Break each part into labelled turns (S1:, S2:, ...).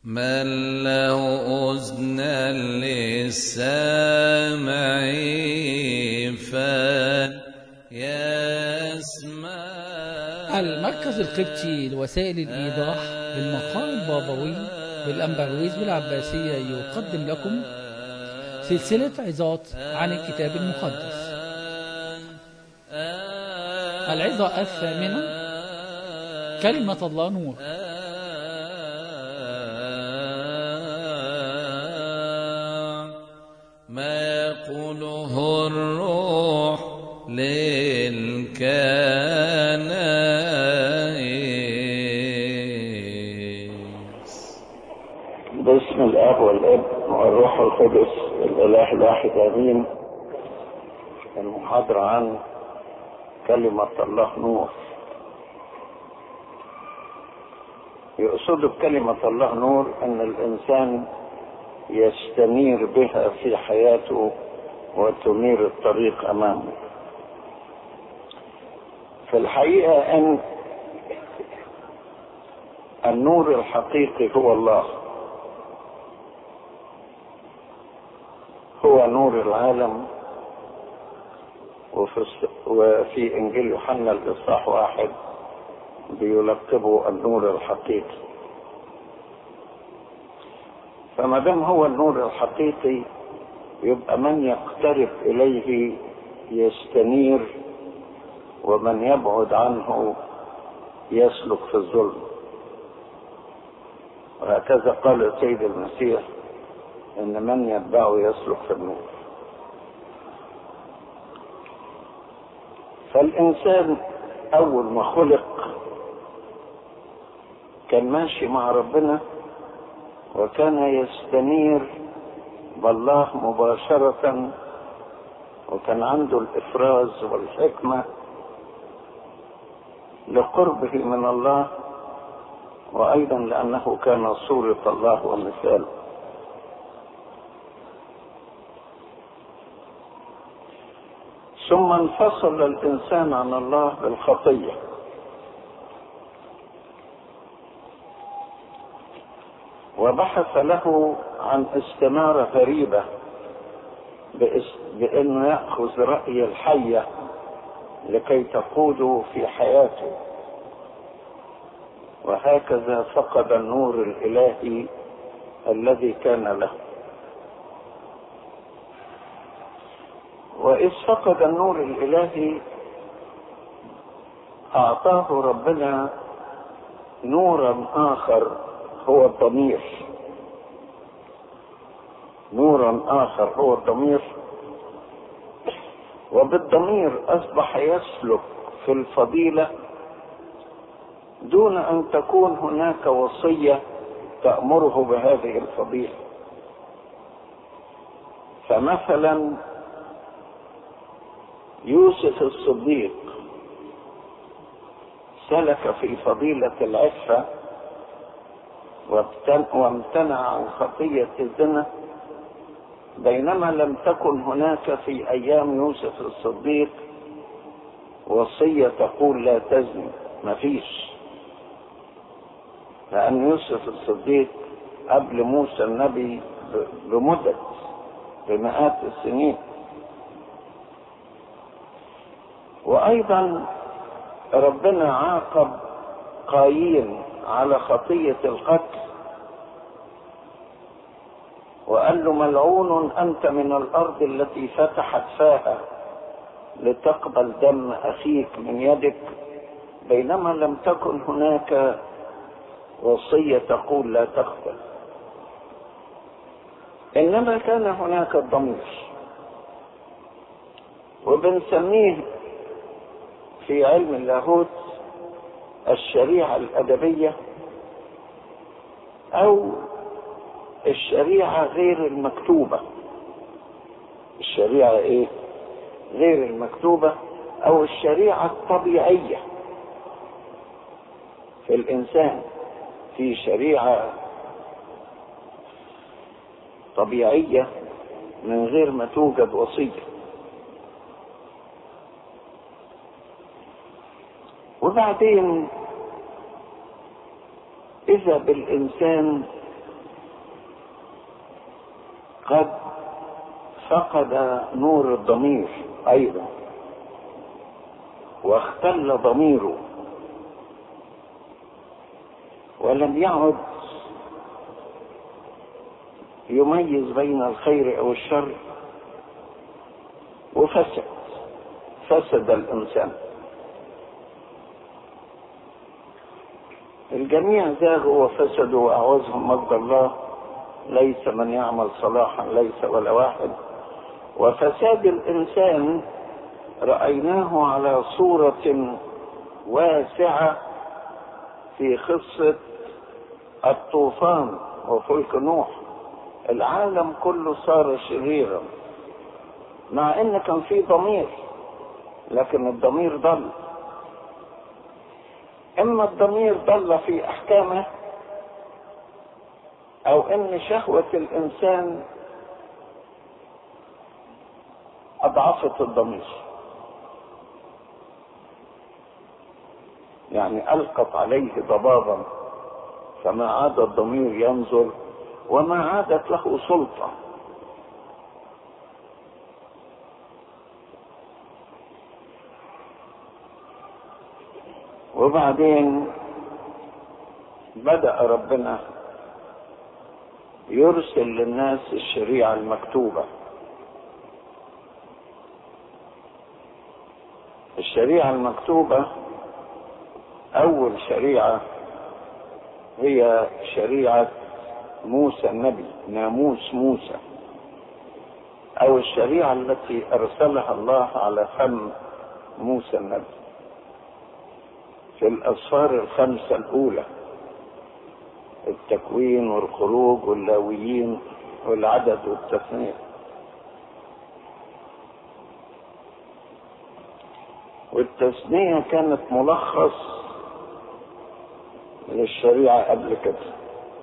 S1: من له أذنا للسامع فليسمع
S2: المركز القبطي لوسائل الإيضاح بالمقام البابوي بالأمبرويز بالعباسية يقدم لكم سلسلة عظات عن الكتاب المقدس العظة الثامنة كلمة الله نور
S1: ما يقوله الروح للكنائس
S3: باسم الاب والابن والروح القدس الاله الواحد امين المحاضرة عن كلمة الله نور يقصد بكلمة الله نور ان الانسان يستنير بها في حياته وتنير الطريق امامه في الحقيقة ان النور الحقيقي هو الله هو نور العالم وفي, وفي انجيل يوحنا الاصحاح واحد بيلقبه النور الحقيقي فما دام هو النور الحقيقي يبقى من يقترب اليه يستنير ومن يبعد عنه يسلك في الظلم وهكذا قال السيد المسيح ان من يتبعه يسلك في النور فالانسان اول ما خلق كان ماشي مع ربنا وكان يستنير بالله مباشرة وكان عنده الإفراز والحكمة لقربه من الله وأيضا لأنه كان صورة الله ومثاله ثم انفصل الإنسان عن الله بالخطية وبحث له عن استمارة غريبة بأنه يأخذ رأي الحية لكي تقوده في حياته وهكذا فقد النور الإلهي الذي كان له وإذ فقد النور الإلهي أعطاه ربنا نورا آخر هو الضمير نورا آخر هو الضمير وبالضمير أصبح يسلك في الفضيلة دون أن تكون هناك وصية تأمره بهذه الفضيلة فمثلا يوسف الصديق سلك في فضيلة العفة وامتنع عن خطية الزنا بينما لم تكن هناك في أيام يوسف الصديق وصية تقول لا تزني مفيش لأن يوسف الصديق قبل موسى النبي بمدة بمئات السنين وأيضا ربنا عاقب قايين على خطية القتل وقال له ملعون أنت من الأرض التي فتحت فاها لتقبل دم أخيك من يدك بينما لم تكن هناك وصية تقول لا تقبل إنما كان هناك الضمير وبنسميه في علم اللاهوت الشريعة الأدبية أو الشريعة غير المكتوبة الشريعة إيه؟ غير المكتوبة أو الشريعة الطبيعية في الإنسان في شريعة طبيعية من غير ما توجد وصية وبعدين إذا بالإنسان قد فقد نور الضمير ايضا واختل ضميره ولم يعد يميز بين الخير او الشر وفسد فسد الانسان الجميع زاغوا وفسدوا واعوزهم مجد الله ليس من يعمل صلاحا ليس ولا واحد وفساد الانسان رايناه على صوره واسعه في قصه الطوفان وفلك نوح العالم كله صار شريرا مع ان كان في ضمير لكن الضمير ضل اما الضمير ضل في احكامه او ان شهوة الانسان اضعفت الضمير يعني القت عليه ضبابا فما عاد الضمير ينظر وما عادت له سلطه وبعدين بدأ ربنا يرسل للناس الشريعة المكتوبة الشريعة المكتوبة أول شريعة هي شريعة موسى النبي ناموس موسى أو الشريعة التي أرسلها الله على فم موسى النبي في الأسفار الخمسة الأولى التكوين والخروج واللاويين والعدد والتثنية والتثنية كانت ملخص للشريعة قبل كده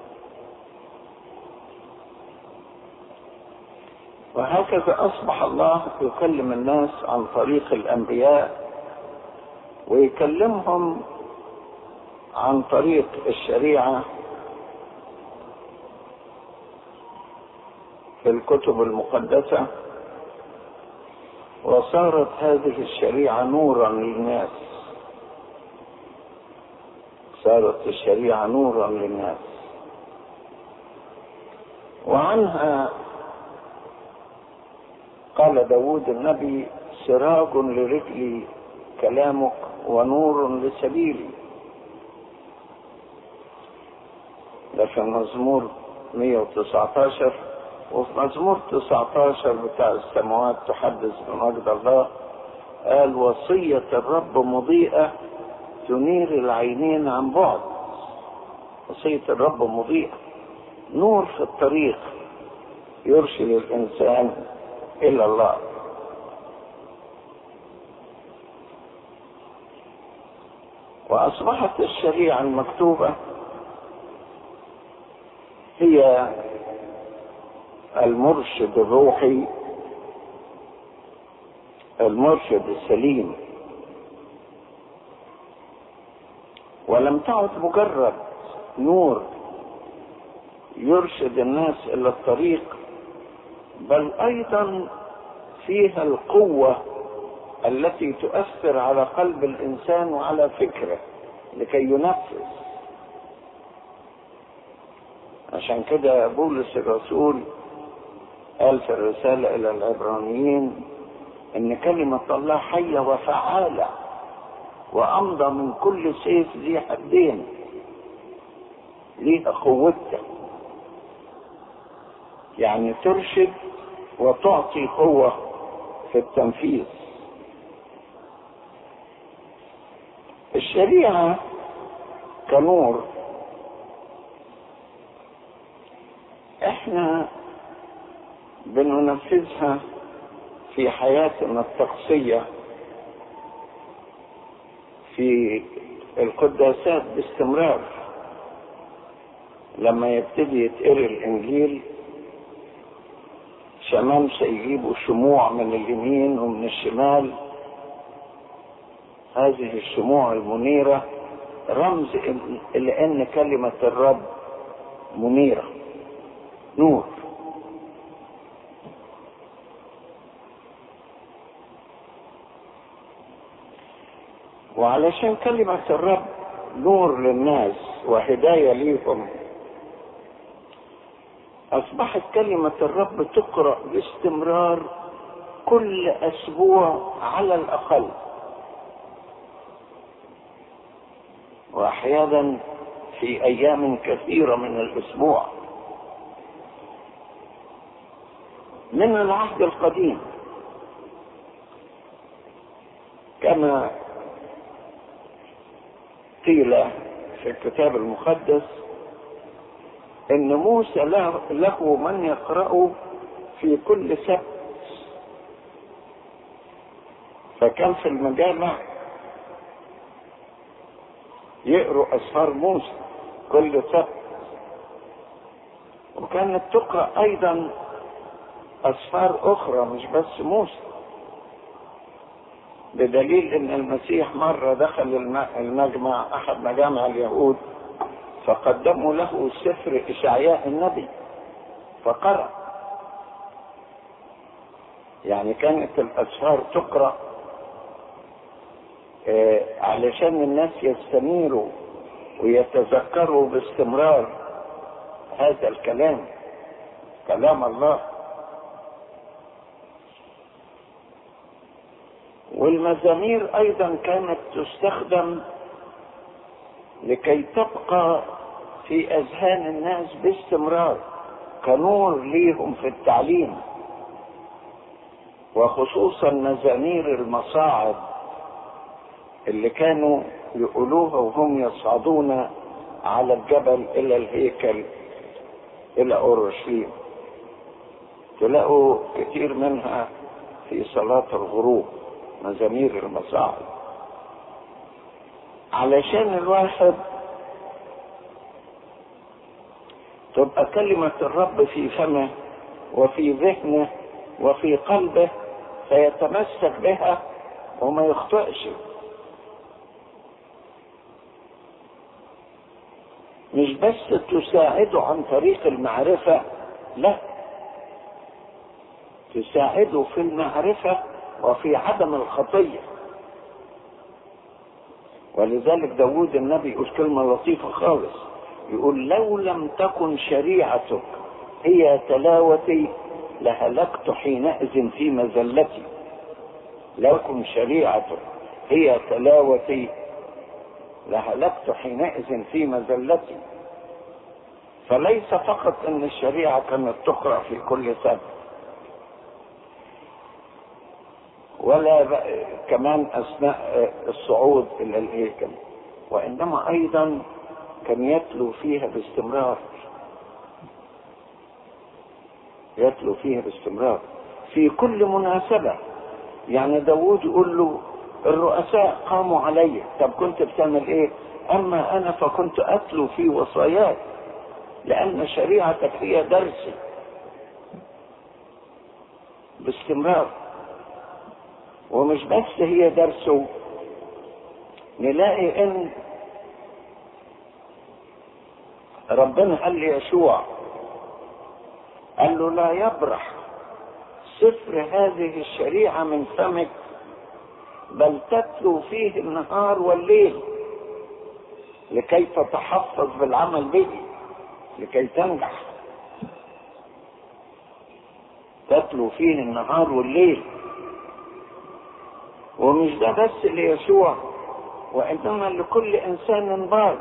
S3: وهكذا أصبح الله يكلم الناس عن طريق الأنبياء ويكلمهم عن طريق الشريعة في الكتب المقدسة وصارت هذه الشريعة نورا للناس صارت الشريعة نورا للناس وعنها قال داود النبي سراج لرجلي كلامك ونور لسبيلي ده في مزمور 119 وفي مزمور 19 بتاع السماوات تحدث بمجد الله قال وصية الرب مضيئة تنير العينين عن بعد وصية الرب مضيئة نور في الطريق يرشد الإنسان إلى الله وأصبحت الشريعة المكتوبة هي المرشد الروحي المرشد السليم ولم تعد مجرد نور يرشد الناس الى الطريق بل ايضا فيها القوه التي تؤثر على قلب الانسان وعلى فكره لكي ينفذ عشان كده بولس الرسول قال في الرسالة إلى العبرانيين إن كلمة الله حية وفعالة وأمضى من كل سيف ذي حدين ليها قوتها يعني ترشد وتعطي قوة في التنفيذ الشريعة كنور احنا بننفذها في حياتنا الطقسية في القداسات باستمرار لما يبتدي يتقري الانجيل شمامسة يجيبوا شموع من اليمين ومن الشمال هذه الشموع المنيرة رمز لأن كلمة الرب منيرة نور وعلشان كلمة الرب نور للناس وهداية ليهم أصبحت كلمة الرب تقرأ باستمرار كل أسبوع على الأقل وأحيانا في أيام كثيرة من الأسبوع من العهد القديم كما قيل في الكتاب المقدس ان موسى له, له من يقرأه في كل سبت فكان في المجامع يقروا اسفار موسى كل سبت وكانت تقرأ ايضا اسفار اخرى مش بس موسى بدليل ان المسيح مرة دخل المجمع احد مجامع اليهود فقدموا له سفر اشعياء النبي فقرأ يعني كانت الاسفار تقرأ آه علشان الناس يستنيروا ويتذكروا باستمرار هذا الكلام كلام الله والمزامير ايضا كانت تستخدم لكي تبقى في اذهان الناس باستمرار كنور ليهم في التعليم وخصوصا مزامير المصاعد اللي كانوا يقولوها وهم يصعدون على الجبل الى الهيكل الى اورشليم تلاقوا كتير منها في صلاة الغروب مزامير المصاعد علشان الواحد تبقى كلمة الرب في فمه وفي ذهنه وفي قلبه فيتمسك بها وما يخطئش مش بس تساعده عن طريق المعرفة لا تساعده في المعرفة وفي عدم الخطية ولذلك داود النبي يقول كلمة لطيفة خالص يقول لو لم تكن شريعتك هي تلاوتي لهلكت حينئذ في مزلتي لو كن شريعتك هي تلاوتي لهلكت حينئذ في مزلتي فليس فقط ان الشريعة كانت تقرأ في كل سنة ولا كمان اثناء الصعود الى الهيكل وانما ايضا كان يتلو فيها باستمرار يتلو فيها باستمرار في كل مناسبة يعني داود يقول له الرؤساء قاموا علي طب كنت بتعمل ايه اما انا فكنت اتلو في وصاياك لان شريعتك هي درسي باستمرار ومش بس هي درسه نلاقي ان ربنا قال ليشوع قال له لا يبرح سفر هذه الشريعة من فمك بل تتلو فيه النهار والليل لكي تتحفظ بالعمل به لكي تنجح تتلو فيه النهار والليل ومش ده بس ليسوع وانما لكل انسان بار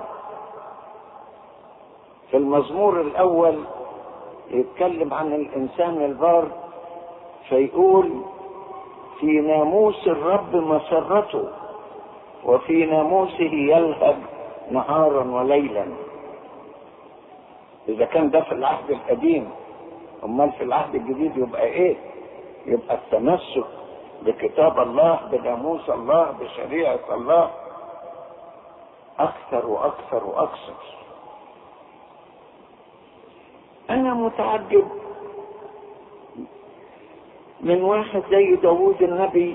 S3: في المزمور الاول يتكلم عن الانسان البار فيقول في ناموس الرب مسرته وفي ناموسه يلهج نهارا وليلا اذا كان ده في العهد القديم امال في العهد الجديد يبقى ايه يبقى التمسك بكتاب الله بناموس الله بشريعة الله اكثر واكثر واكثر انا متعجب من واحد زي داوود النبي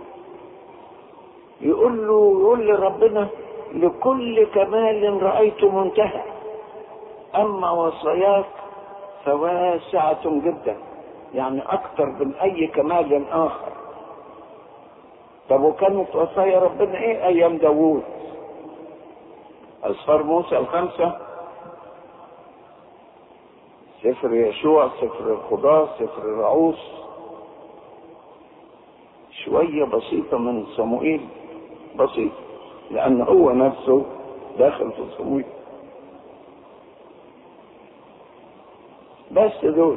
S3: يقول له يقول لربنا لكل كمال رأيت منتهى أما وصاياك فواسعة جدا يعني أكثر من أي كمال آخر طب وكانت وصايا ربنا ايه ايام داوود اصفار موسى الخمسه سفر يشوع سفر القضاة سفر الرعوس شوية بسيطة من صموئيل بسيط لأن هو نفسه داخل في صموئيل بس دول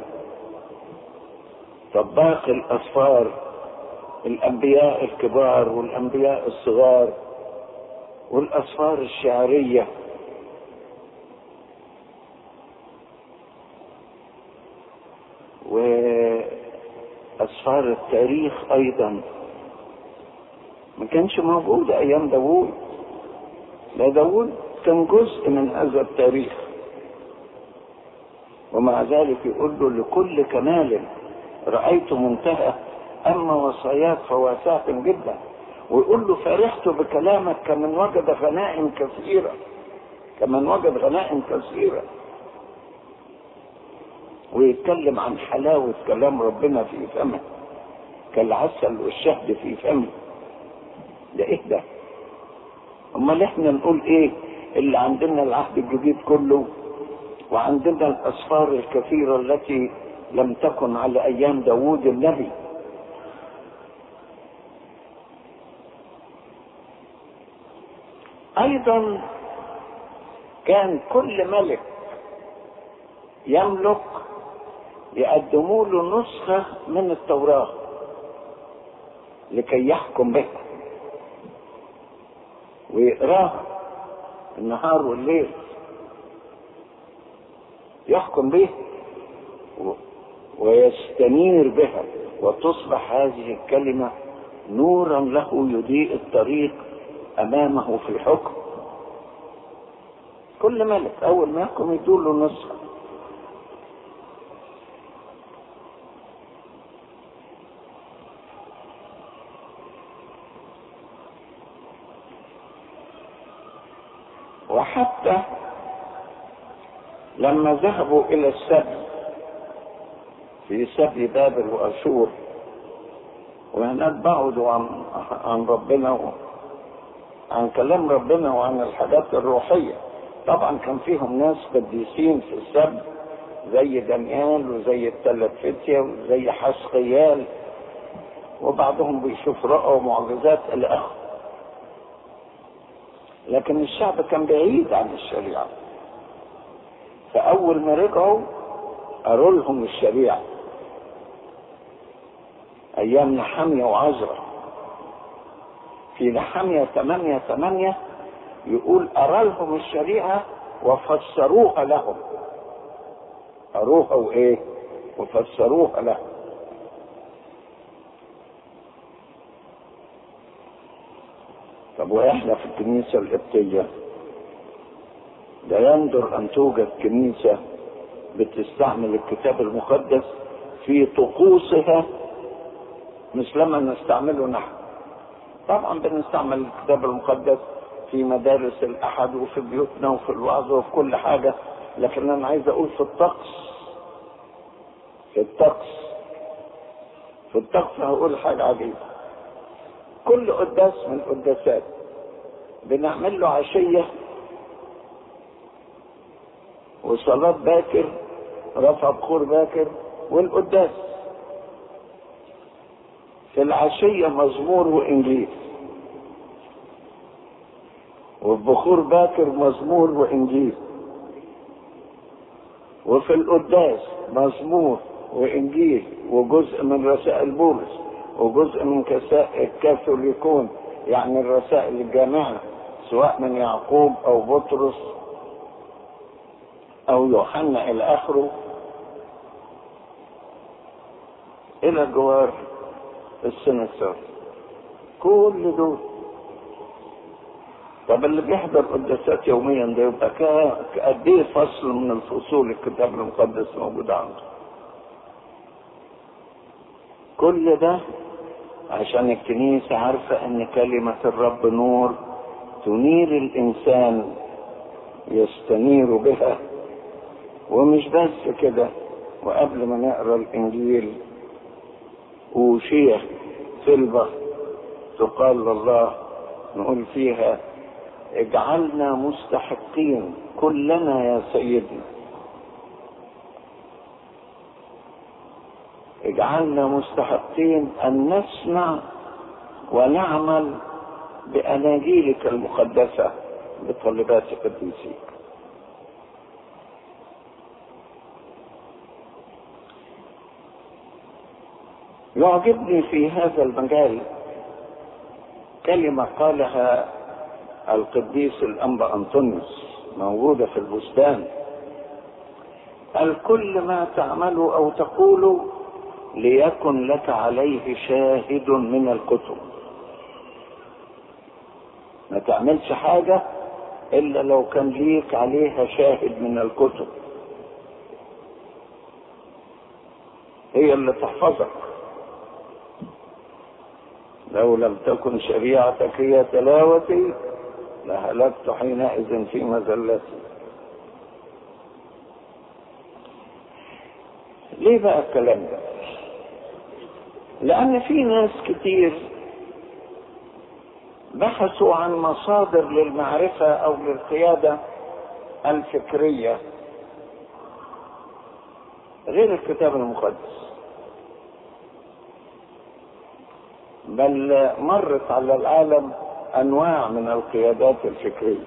S3: طب باقي الأسفار الأنبياء الكبار والأنبياء الصغار والأسفار الشعرية وأسفار التاريخ أيضا ما كانش موجود أيام داوود لا داوود كان جزء من هذا التاريخ ومع ذلك يقول له لكل كمال رأيت منتهى أما وصاياك فواسعة جدا ويقول له فرحت بكلامك كمن وجد غنائم كثيرة كمن وجد غنائم كثيرة ويتكلم عن حلاوة كلام ربنا في فمه كالعسل والشهد في فمه ده ايه ده امال احنا نقول ايه اللي عندنا العهد الجديد كله وعندنا الاسفار الكثيرة التي لم تكن على ايام داوود النبي ايضا كان كل ملك يملك يقدموا له نسخة من التوراة لكي يحكم بها ويقراها النهار والليل يحكم بها ويستنير بها وتصبح هذه الكلمة نورا له يضيء الطريق أمامه في الحكم كل ملك أول ما يحكم يدور له نسخة وحتى لما ذهبوا الى السبي في سبي بابل واشور وهناك بعدوا عن عن ربنا عن كلام ربنا وعن الحاجات الروحيه طبعا كان فيهم ناس قديسين في السبي زي دانيال وزي الثلاث فتية وزي حسقيال وبعضهم بيشوف رؤى ومعجزات الى اخره لكن الشعب كان بعيد عن الشريعة فأول ما رجعوا قالوا لهم الشريعة أيام نحمية وعزرة في نحمية ثمانية ثمانية يقول أرى لهم الشريعة وفسروها لهم أروها وإيه وفسروها لهم طب واحنا في الكنيسة القبطية ده يندر ان توجد كنيسة بتستعمل الكتاب المقدس في طقوسها مثلما نستعمله نحن طبعا بنستعمل الكتاب المقدس في مدارس الاحد وفي بيوتنا وفي الوعظ وفي كل حاجة لكن انا عايز اقول في الطقس في الطقس في الطقس هقول حاجة عجيبة كل قداس من القداسات بنعمل له عشية وصلاة باكر رفع بخور باكر والقداس في العشية مزمور وإنجيل والبخور باكر مزمور وإنجيل وفي القداس مزمور وإنجيل وجزء من رسائل بولس وجزء من كساء الكاثوليكون يعني الرسائل الجامعة سواء من يعقوب أو بطرس أو يوحنا إلى آخره إلى جوار السنة كل دول طب اللي بيحضر قداسات يوميا ده يبقى قد ايه فصل من الفصول الكتاب المقدس موجود عنده كل ده عشان الكنيسة عارفة ان كلمة الرب نور تنير الانسان يستنير بها ومش بس كده وقبل ما نقرا الانجيل اوشية صلبة تقال لله نقول فيها اجعلنا مستحقين كلنا يا سيدنا اجعلنا مستحقين ان نسمع ونعمل باناجيلك المقدسه بطلبات قديسيك يعجبني في هذا المجال كلمة قالها القديس الأنبا أنطونيوس موجودة في البستان قال كل ما تعمله أو تقوله ليكن لك عليه شاهد من الكتب ما تعملش حاجة إلا لو كان ليك عليها شاهد من الكتب هي اللي تحفظك لو لم تكن شريعتك هي تلاوتي لهلكت حينئذ في مذلتي ليه بقى الكلام ده لان في ناس كتير بحثوا عن مصادر للمعرفة او للقيادة الفكرية غير الكتاب المقدس بل مرت على العالم انواع من القيادات الفكريه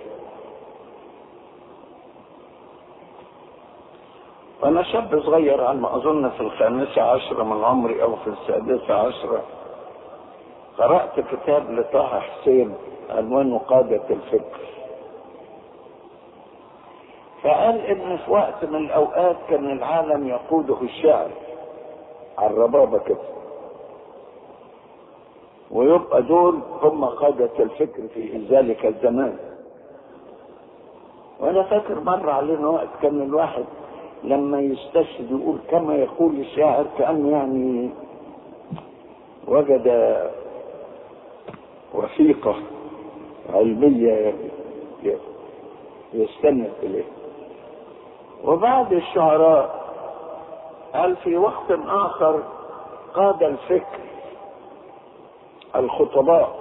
S3: وانا شاب صغير على ما اظن في الخامسه عشره من عمري او في السادسه عشره قرات كتاب لطه حسين عنوانه قاده الفكر فقال ان في وقت من الاوقات كان العالم يقوده الشعر على الربابه كده ويبقى دول هم قادة الفكر في ذلك الزمان وانا فاكر مر علينا وقت كان الواحد لما يستشهد يقول كما يقول الشاعر كأنه يعني وجد وثيقة علمية يستند إليه وبعد الشعراء قال في وقت آخر قاد الفكر الخطباء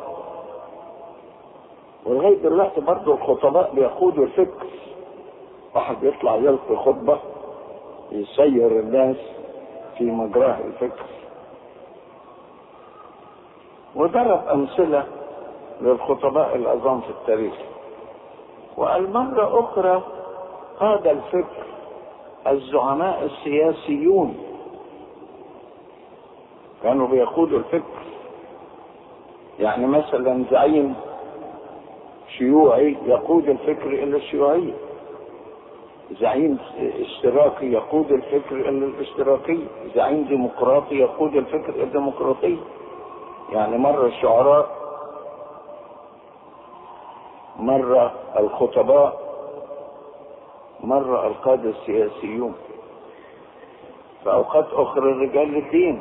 S3: ولغاية دلوقتي برضه الخطباء بيقودوا الفكر واحد يطلع يلقي خطبة يسير الناس في مجراه الفكر وضرب أمثلة للخطباء العظام في التاريخ وقال مرة أخرى قاد الفكر الزعماء السياسيون كانوا بيقودوا الفكر يعني مثلا زعيم شيوعي يقود الفكر الى الشيوعيه زعيم اشتراكي يقود الفكر الى الاشتراكيه زعيم ديمقراطي يقود الفكر الى الديمقراطيه يعني مرة الشعراء مرة الخطباء مرة القادة السياسيون في أوقات أخرى رجال الدين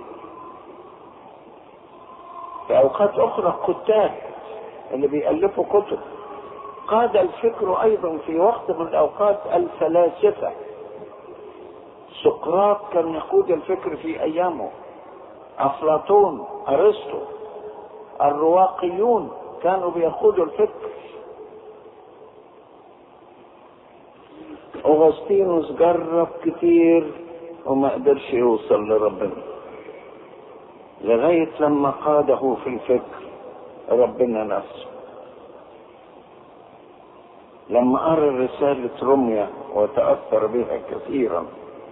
S3: في اوقات اخرى الكتاب اللي بيألفوا كتب قاد الفكر ايضا في وقت من الاوقات الفلاسفة سقراط كان يقود الفكر في ايامه افلاطون ارسطو الرواقيون كانوا بيقودوا الفكر اغسطينوس جرب كتير وما قدرش يوصل لربنا لغاية لما قاده في الفكر ربنا نفسه لما قرأ رسالة رمية وتأثر بها كثيرا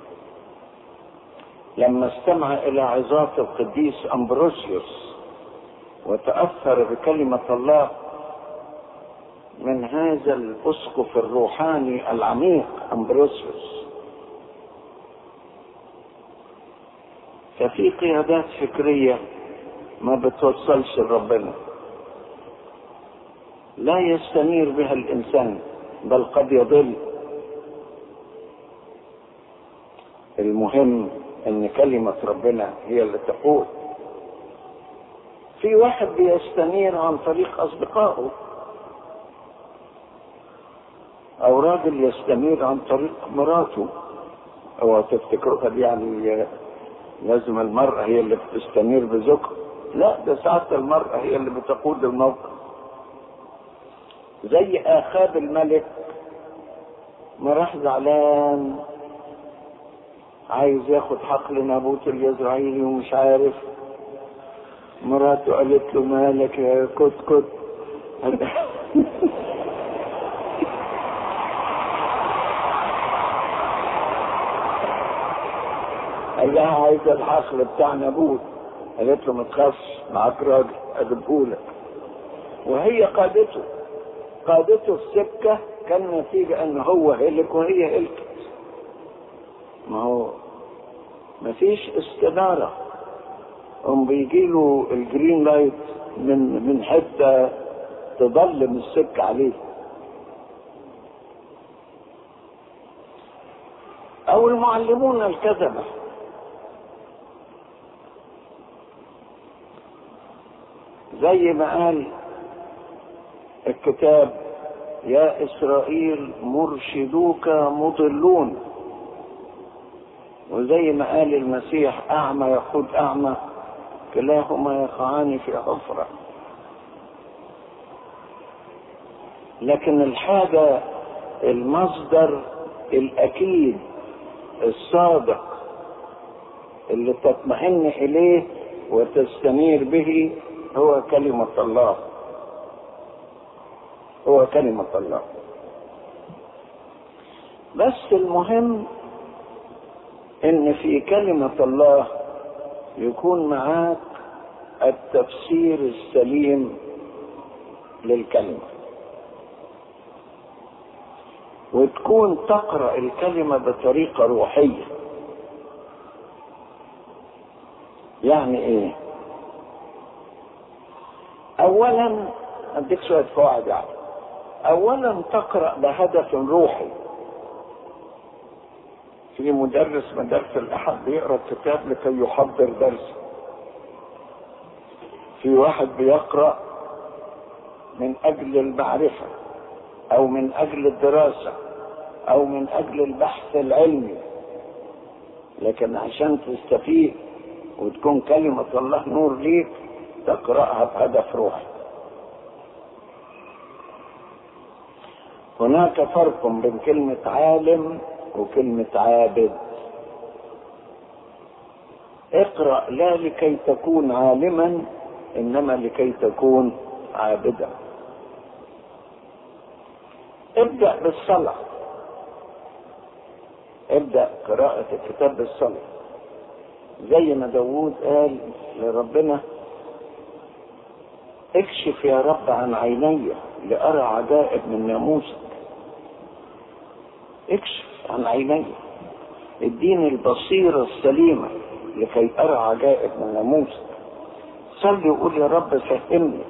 S3: لما استمع إلى عظات القديس أمبروسيوس وتأثر بكلمة الله من هذا الأسقف الروحاني العميق أمبروسيوس ففي قيادات فكرية ما بتوصلش لربنا لا يستنير بها الإنسان بل قد يضل المهم ان كلمة ربنا هي اللي تقول في واحد بيستنير عن طريق اصدقائه او راجل يستنير عن طريق مراته او تفتكروها دي يعني لازم المرأة هي اللي بتستنير بزوجها لا ده ساعات المرأة هي اللي بتقود الموقف زي آخاب الملك ما راح زعلان عايز ياخد حقل نابوت اليزرعيلي ومش عارف مراته قالت له مالك يا كت كت قال لها عايز الحقل بتاع نابوت قالت له ما تخافش معاك راجل اجيبهولك وهي قادته قادته السكه كان نتيجه ان هو هلك وهي هلكت ما هو ما فيش استدارة هم بيجيله الجرين لايت من من حتة تضلم السكة عليه أو المعلمون الكذبة زي ما قال الكتاب يا إسرائيل مرشدوك مضلون وزي ما قال المسيح أعمى يقود أعمى كلاهما يقعان في حفرة لكن الحاجة المصدر الأكيد الصادق اللي تطمئن إليه وتستنير به هو كلمة الله هو كلمة الله بس المهم ان في كلمة الله يكون معاك التفسير السليم للكلمة وتكون تقرأ الكلمة بطريقة روحية يعني ايه اولا اديك شوية قواعد يعني اولا تقرأ بهدف روحي في مدرس مدارس الاحد بيقرا الكتاب لكي يحضر درس في واحد بيقرا من اجل المعرفه او من اجل الدراسه او من اجل البحث العلمي لكن عشان تستفيد وتكون كلمه الله نور ليك تقراها بهدف روحي هناك فرق بين كلمه عالم وكلمة عابد اقرأ لا لكي تكون عالما إنما لكي تكون عابدا ابدأ بالصلاة ابدأ قراءة الكتاب بالصلاة زي ما داوود قال لربنا اكشف يا رب عن عيني لأرى عجائب من ناموسك اكشف عن عيني اديني البصيرة السليمة لكي أرى عجائب من ناموسك صلي وقول يا رب فهمني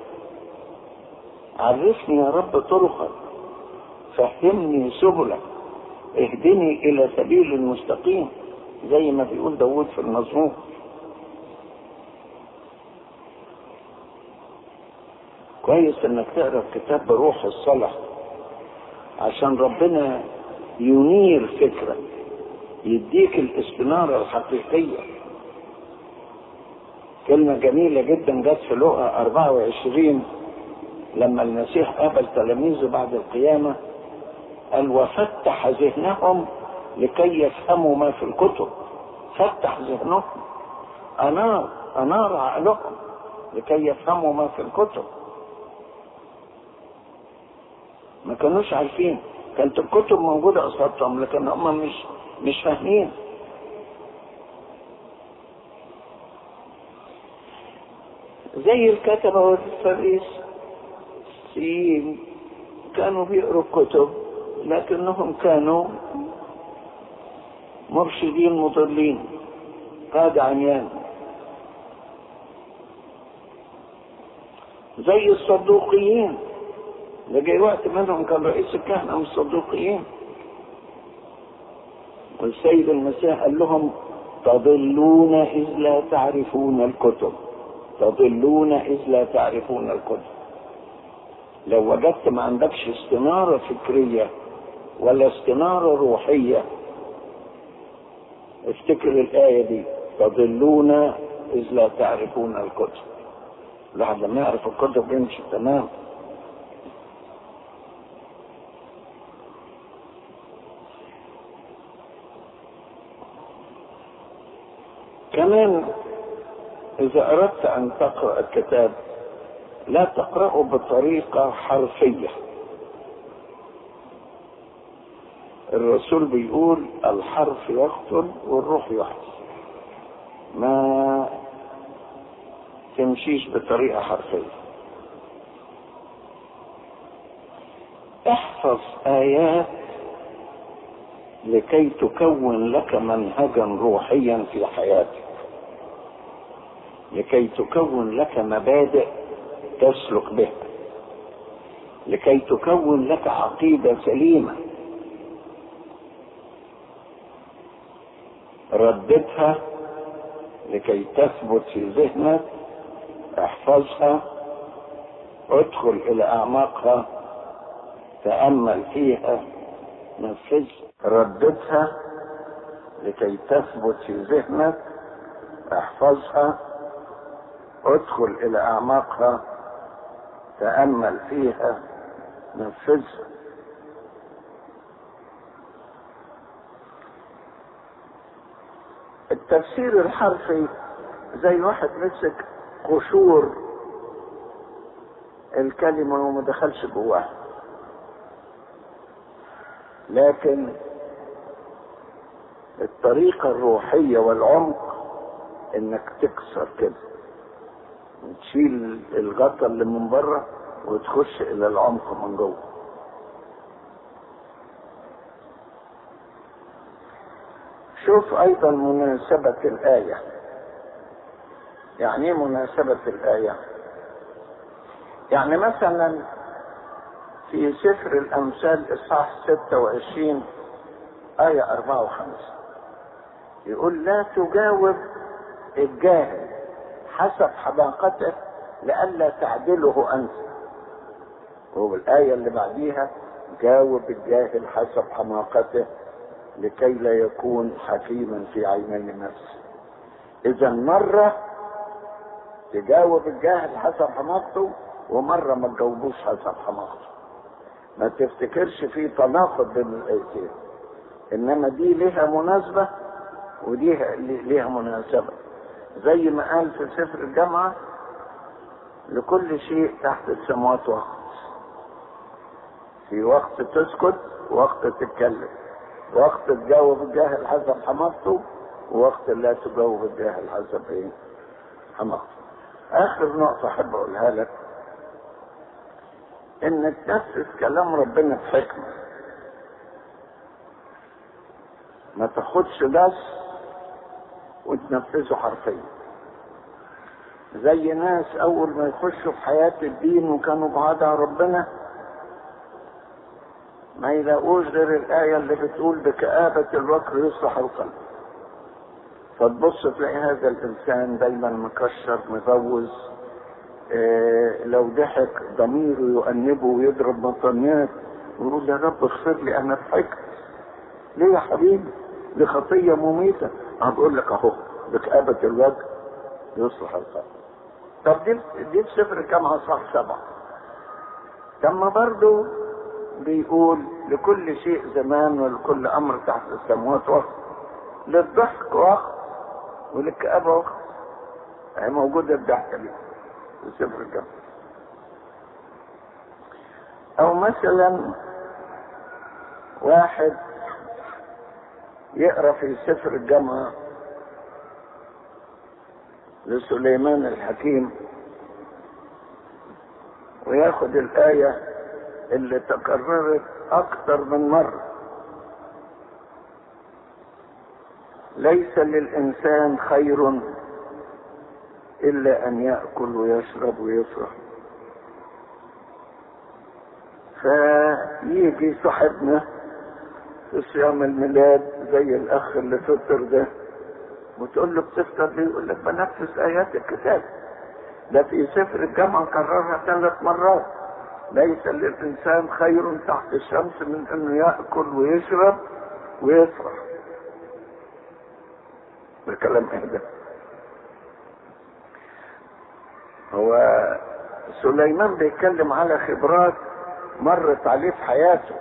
S3: عرفني يا رب طرقك فهمني سبلك اهدني إلى سبيل المستقيم زي ما بيقول داود في المزمور كويس انك تقرا الكتاب بروح الصلاة عشان ربنا ينير فكرك يديك الاستنارة الحقيقية كلمة جميلة جدا جت في لقا 24 لما المسيح قابل تلاميذه بعد القيامة قال وفتح ذهنهم لكي يفهموا ما في الكتب فتح ذهنهم أنار أنار عقلهم لكي يفهموا ما في الكتب ما كانوش عارفين كانت الكتب موجودة قصادهم لكن هم مش مش فاهمين زي الكتبة والفريسيين كانوا بيقروا الكتب لكنهم كانوا مرشدين مضلين قادة عميان زي الصدوقيين ده جاي وقت منهم كان رئيس الكهنة من الصدوقيين والسيد المسيح قال لهم تضلون إذ لا تعرفون الكتب تضلون إذ لا تعرفون الكتب لو وجدت ما عندكش استنارة فكرية ولا استنارة روحية افتكر الآية دي تضلون إذ لا تعرفون الكتب الواحد لما يعرف الكتب يمشي تمام كمان إذا أردت أن تقرأ الكتاب لا تقرأه بطريقة حرفية الرسول بيقول الحرف يقتل والروح يحدث ما تمشيش بطريقة حرفية احفظ آيات لكي تكون لك منهجا روحيا في حياتك لكي تكون لك مبادئ تسلك بها لكي تكون لك عقيدة سليمة رددها لكي تثبت في ذهنك احفظها ادخل الى اعماقها تامل فيها نفذها رددها لكي تثبت في ذهنك احفظها ادخل الى اعماقها تامل فيها نفذها التفسير الحرفي زي واحد مسك قشور الكلمة وما دخلش جواها لكن الطريقة الروحية والعمق انك تكسر كده تشيل الغطا اللي من بره وتخش الى العمق من جوه شوف ايضا مناسبة الاية يعني ايه مناسبة الاية يعني مثلا في سفر الامثال اصحاح 26 آية 54 يقول لا تجاوب الجاهل حسب حماقته لئلا تعدله انت والآية اللي بعديها جاوب الجاهل حسب حماقته لكي لا يكون حكيما في عيني نفسه اذا مرة تجاوب الجاهل حسب حماقته ومرة ما تجاوبوش حسب حماقته ما تفتكرش في تناقض بين الايتين انما دي لها مناسبة ودي ليها مناسبة زي ما قال في سفر الجامعة لكل شيء تحت السماوات وقت في وقت تسكت وقت تتكلم وقت تجاوب الجاهل حسب حماقته ووقت لا تجاوب الجاهل حسب ايه حماقته اخر نقطة احب اقولها لك ان تنفذ كلام ربنا بحكمة ما تاخدش بس وتنفذه حرفيا زي ناس اول ما يخشوا في حياة الدين وكانوا بعاد عن ربنا ما يلاقوش غير الآية اللي بتقول بكآبة الوكر يصلح القلب فتبص تلاقي هذا الإنسان دايما مكشر مبوز إيه لو ضحك ضميره يؤنبه ويضرب مطنيات ويقول يا رب اغفر لي أنا ضحكت ليه يا حبيبي دي خطية مميتة هقول لك أهو بكآبة الوجه يصلح القلب طب دي دي في سفر كام صح سبعة طب ما برضه بيقول لكل شيء زمان ولكل امر تحت السماوات وقت للضحك وقت وللكآبة وقت هي موجودة الضحكة دي في سفر الجامعة او مثلا واحد يقرا في سفر الجامعة لسليمان الحكيم وياخد الآية اللي تكررت أكثر من مرة ليس للإنسان خير إلا أن يأكل ويشرب ويفرح فيجي صاحبنا في صيام الميلاد زي الأخ اللي فطر ده وتقول له بتفطر ليه؟ يقول لك بنفذ آيات الكتاب ده في سفر الجامعة كررها ثلاث مرات ليس للإنسان خير تحت الشمس من أنه يأكل ويشرب ويفرح ده كلام ايه ده هو سليمان بيتكلم على خبرات مرت عليه في حياته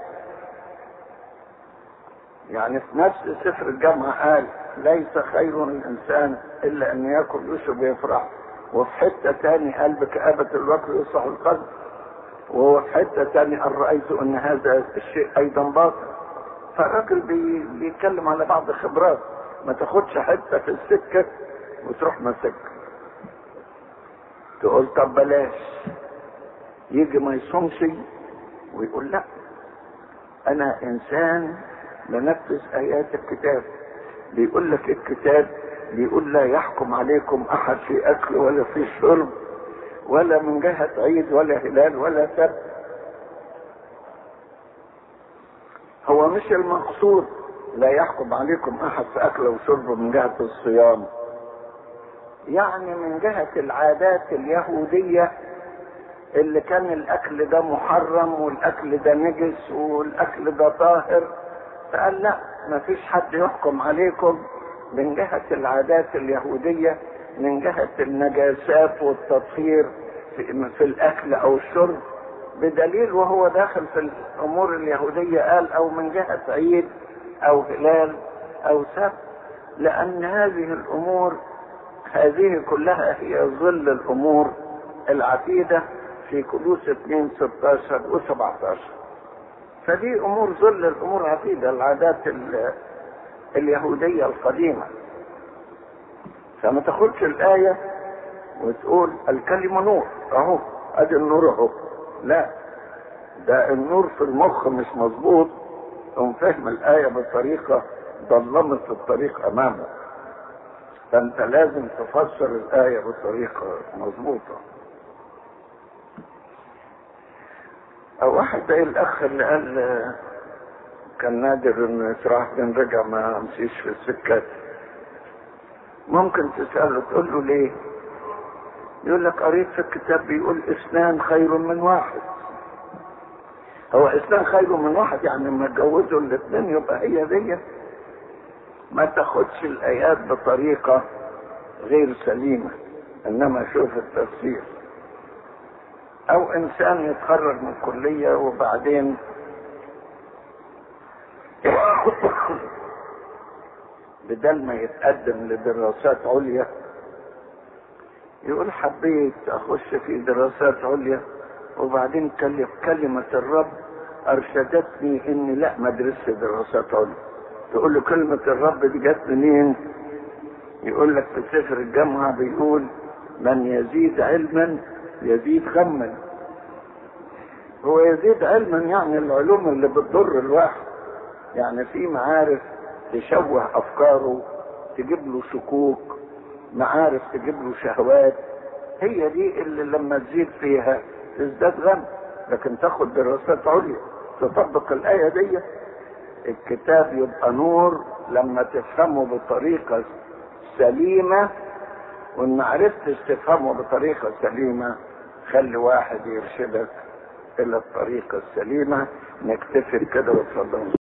S3: يعني في نفس سفر الجامعة قال ليس خير الإنسان إلا أن يأكل يشرب ويفرح وفي حتة تاني قال بكآبة الوقت يصلح القلب وهو في حتة تاني قال رأيت أن هذا الشيء أيضا باطل فالراجل بي بيتكلم على بعض خبرات ما تاخدش حتة في السكة وتروح مسك تقول طب بلاش يجي ما يصومش ويقول لا انا انسان بنفذ ايات الكتاب بيقول لك الكتاب بيقول لا يحكم عليكم احد في اكل ولا في شرب ولا من جهة عيد ولا هلال ولا سبت هو مش المقصود لا يحكم عليكم احد في اكل وشرب من جهة الصيام يعني من جهة العادات اليهودية اللي كان الاكل ده محرم والاكل ده نجس والاكل ده طاهر فقال لا ما فيش حد يحكم عليكم من جهة العادات اليهودية من جهة النجاسات والتطهير في, في الاكل او الشرب بدليل وهو داخل في الامور اليهودية قال او من جهة عيد او هلال او سبت لان هذه الامور هذه كلها هي ظل الامور العتيدة في كلوس 2 16 و 17 فدي امور ظل الامور العتيدة العادات اليهودية القديمة فما تاخدش الآية وتقول الكلمة نور اهو ادي النور اهو لا ده النور في المخ مش مظبوط قوم فهم الآية بطريقة ظلمت الطريق أمامه فأنت لازم تفسر الآية بطريقة مظبوطة أو واحد زي الأخ اللي قال كان نادر إنه يسرح بين رجع ما أمشيش في السكات ممكن تسأله تقول له ليه؟ يقول لك قريت في الكتاب بيقول اثنان خير من واحد هو اثنان خير من واحد يعني لما اتجوزوا الاثنين يبقى هي دي ما تاخدش الايات بطريقة غير سليمة انما شوف التفسير او انسان يتخرج من الكلية وبعدين بدل ما يتقدم لدراسات عليا يقول حبيت اخش في دراسات عليا وبعدين كلمة الرب ارشدتني اني لا ما ادرسش دراسات عليا تقول له كلمة الرب دي جت منين يقول لك في سفر الجامعة بيقول من يزيد علما يزيد غما هو يزيد علما يعني العلوم اللي بتضر الواحد يعني في معارف تشوه افكاره تجيب له شكوك معارف تجيب له شهوات هي دي اللي لما تزيد فيها تزداد غم لكن تاخد دراسات عليا تطبق الآية دي الكتاب يبقى نور لما تفهمه بطريقة سليمة وان ما عرفتش تفهمه بطريقة سليمة خلي واحد يرشدك الى الطريقة السليمة نكتفي كده واتفضل